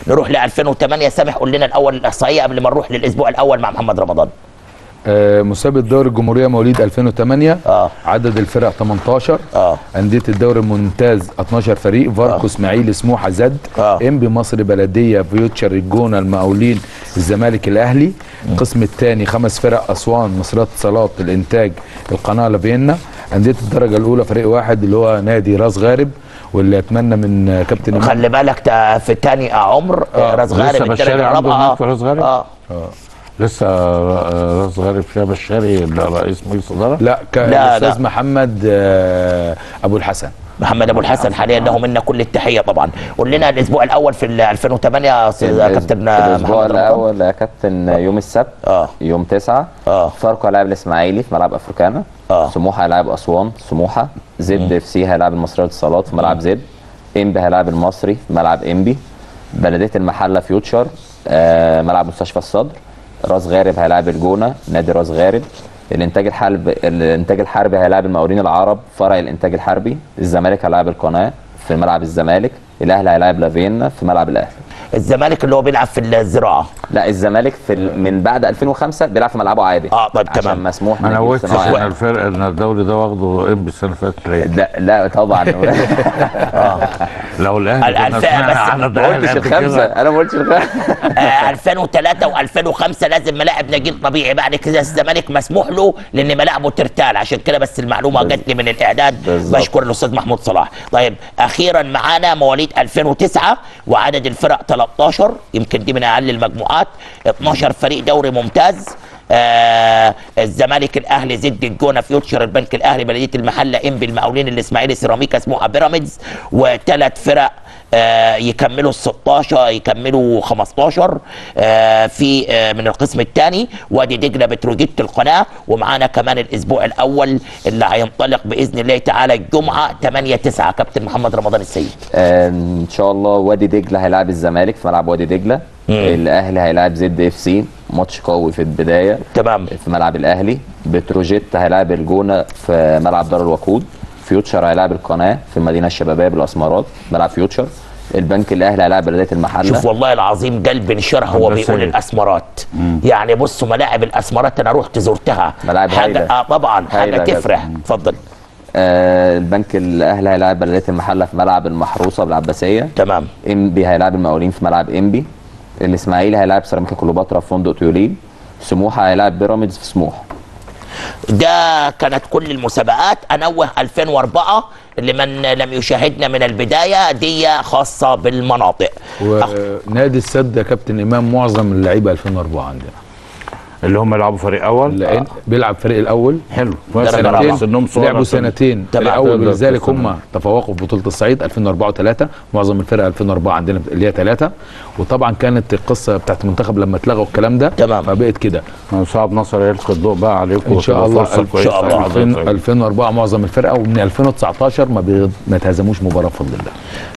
نروح ل 2008 سامح قول لنا الاول الاحصائيه قبل ما نروح للاسبوع الاول مع محمد رمضان آه، مسابقة دوري الجمهورية مواليد 2008 آه. عدد الفرق 18 آه. أندية الدوري الممتاز 12 فريق فاركو اسماعيلي سموحة زد آه. انبي مصر بلدية فيوتشر الجونة المقاولين الزمالك الأهلي القسم الثاني خمس فرق أسوان مصريات اتصالات الإنتاج القناة لافينا أندية الدرجة الأولى فريق واحد اللي هو نادي راس غارب واللي أتمنى من آه، كابتن إمام خلي بالك ده في تاني عمر آه، راس لسه غارب الدرجه بشاري عنده الرابعه هناك في راس غارب؟ اه لسه آه، راس غارب فيها بشاري اللي رئيس مجلس اداره لا كان لا، الأستاذ لا. محمد آه، أبو الحسن محمد ابو الحسن حاليا له منا كل التحيه طبعا قول لنا الاسبوع الاول في ال 2008 يا أستاذ كابتن الاسبوع محمد رمضان الاول يا كابتن يوم السبت اه يوم 9 اه فاركو هيلاعب الاسماعيلي في ملعب افريكانا آه. سموحه هيلاعب اسوان سموحه زد اف سي هيلاعب المصريه للاتصالات في ملعب زد انبي هيلاعب المصري في ملعب انبي بلديه المحله فيوتشر آه ملعب مستشفى الصدر راس غارب هيلاعب الجونه نادي راس غارب الانتاج الحرب الانتاج الحربي هيلاعب المقاولين العرب فرع الانتاج الحربي الزمالك هيلاعب القناه في ملعب الزمالك الاهلي هيلاعب لافينا في ملعب الاهلي الزمالك اللي هو بيلعب في الزراعه لا الزمالك في ال- من بعد 2005 بيلعب في ملعبه عادي اه طيب عشان تمام مسموح ما من نوتش الجنس ان صناعي. الفرق ان الدوري ده واخده ام السنه اللي فاتت ليه؟ لا لا طبعا لو الاهلي كنا الألفاء سمعنا بس على ما ده قلتش قد الخمسه كده. انا ما قلتش الخمسه آه 2003 و2005 لازم ملاعب نجيل طبيعي بعد كده الزمالك مسموح له لان ملاعبه ترتال عشان كده بس المعلومه جت لي من الاعداد بالظبط. بشكر الاستاذ محمود صلاح طيب اخيرا معانا مواليد 2009 وعدد الفرق 13 يمكن دي من اقل المجموعات 12 فريق دوري ممتاز آه الزمالك الاهلي زد الجونه فيوتشر البنك الاهلي بلديه المحله انبي المقاولين الاسماعيلي سيراميكا سموحه بيراميدز وثلاث فرق آه، يكملوا ال 16 يكملوا 15 آه، في آه، من القسم الثاني وادي دجله بتروجيت القناه ومعانا كمان الاسبوع الاول اللي هينطلق باذن الله تعالى الجمعه 8 9 كابتن محمد رمضان السيد آه، ان شاء الله وادي دجله هيلاعب الزمالك في ملعب وادي دجله الاهلي هيلاعب زد اف سي ماتش قوي في البدايه تمام في ملعب الاهلي بتروجيت هيلاعب الجونه في ملعب دار الوقود فيوتشر هيلاعب القناه في المدينه الشبابيه بالاسمرات ملعب فيوتشر البنك الاهلي هيلاعب بلديه المحله شوف والله العظيم قلب انشرح هو بس بيقول إيه؟ الاسمرات يعني بصوا ملاعب الاسمرات انا رحت زرتها ملاعب حاجه هايلة. اه طبعا حاجه هايلة جدا. تفرح اتفضل آه البنك الاهلي هيلاعب بلديه المحله في ملعب المحروسه بالعباسيه تمام انبي هيلاعب المقاولين في ملعب انبي الاسماعيلي هيلاعب سيراميكا كليوباترا في فندق تيولين سموحه هيلاعب بيراميدز في سموحه ده كانت كل المسابقات انوه 2004 لمن لم يشاهدنا من البدايه دي خاصه بالمناطق ونادي السد يا كابتن إمام معظم اللعيبة 2004 عندنا اللي هم يلعبوا فريق اول لأن بيلعب فريق الأول حلو كويس درجة إن رابعة. سنهم صغير لعبوا عشان- سنتين تمام. فريق اول تقدر ولذلك تستمر. هم تفوقوا في بطوله الصعيد 2004 و3 معظم الفرق 2004 عندنا اللي هي ثلاثه وطبعا كانت القصه بتاعت المنتخب لما اتلغوا الكلام ده تمام. فبقت كده صعب نصر يلقي الضوء بقى عليكم ان شاء وتبقى الله فرصه إن كويسه شاء الله. على 2000 الصعيد. 2004 معظم الفرقه ومن 2019 ما بي... ما تهزموش مباراه بفضل الله